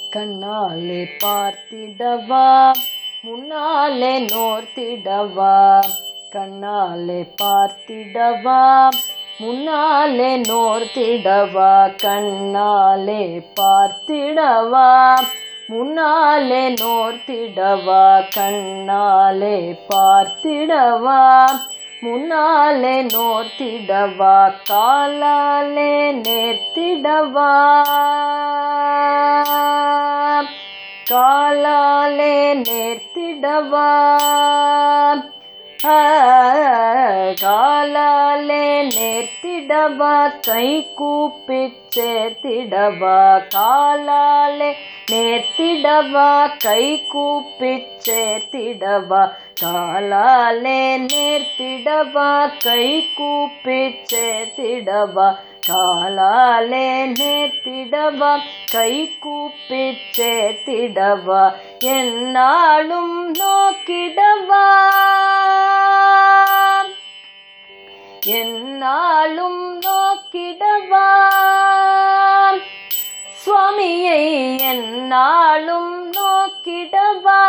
கண்ணாலே பார்த்திடவா முன்னாலே நோர்த்திடவா கண்ணாலே பார்த்திடவா முன்னாலே நோர்த்திடவா கண்ணாலே பார்த்திடவா முன்னாலே நோர்த்திடவா கண்ணாலே பார்த்திடவா முன்னாலே நோர்த்திடவா காலாலே நேர்த்திடவா காலாலே நேர்த்திடவா ஆ, காலாலே நேர்த்திடவா கை கூப்பிச் சேர்த்திடவா காலாலே நேர்த்திடவா கை கூப்பிச் சேர்த்திடவா காலாலே நேர்த்திடவா கை கூப்பிச் சேர்த்திடவா காலாலே நேர்த்திடவா கை கூப்பிச் சேர்த்திடவா என்னாலும் நோக்கிடவா என்னாலும் நோக்கிடவா சுவாமியை என்னாலும் நோக்கிடவா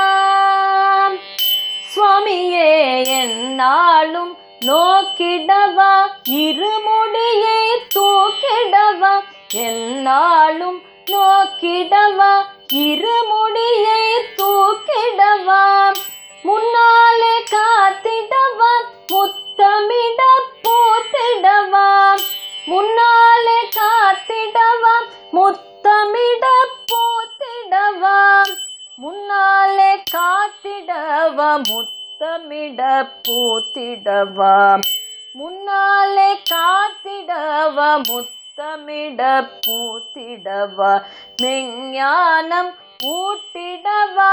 சுவாமியே என்னாலும் நோக்கிடவா இருமுடியை தூக்கிடவா என்னாலும் நோக்கிடவா இருமுடியை தூக்கிடவா முன்னாலே காத்திடவா முத்தமிட பூத்திடவா முன்னாலே காத்திடவா முத்தமிட பூத்திடவா முன்னாலே காத்திடவா முத்தமிட பூத்திடவா முன்னாலே காத்திடவா முத்தமிட பூத்திடவா மெஞ்ஞானம் ஊட்டிடவா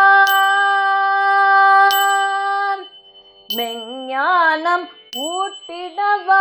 மெஞ்ஞானம் ஊட்டிடவா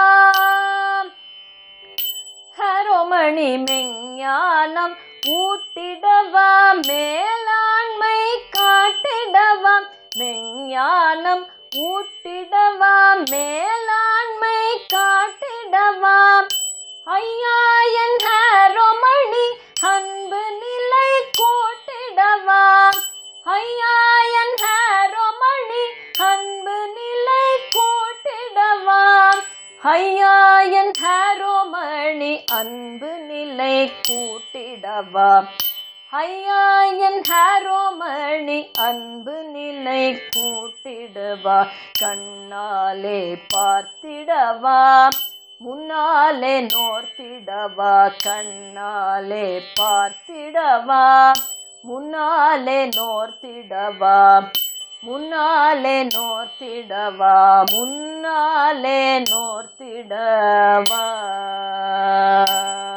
ஹரோமணி மெஞ்ஞானம் ஊட்டிடவா மேலாண்மை காட்டிடவா மெஞ்ஞானம் ஊட்டிடவா மேலாண்மை காட்டிடவா ஐயா என் ஹரோமணி அன்பு நிலை கூட்டிடவா ஐயா என் ஹரோமணி அன்பு நிலை கூட்டிடவா ஐயா என் ஹரோமணி அன்பு நிலை கூட்டிடவா ஐயா என் ஹரோமணி அன்பு நிலை கூட்டிடவா கண்ணாலே பார்த்திடவா முன்னாலே நோர்த்திடவா கண்ணாலே பார்த்திடவா முன்னாலே நோர்த்திடவா முன்னாலே நோர்த்திடவா முன்னாலே நோர்த்திடவா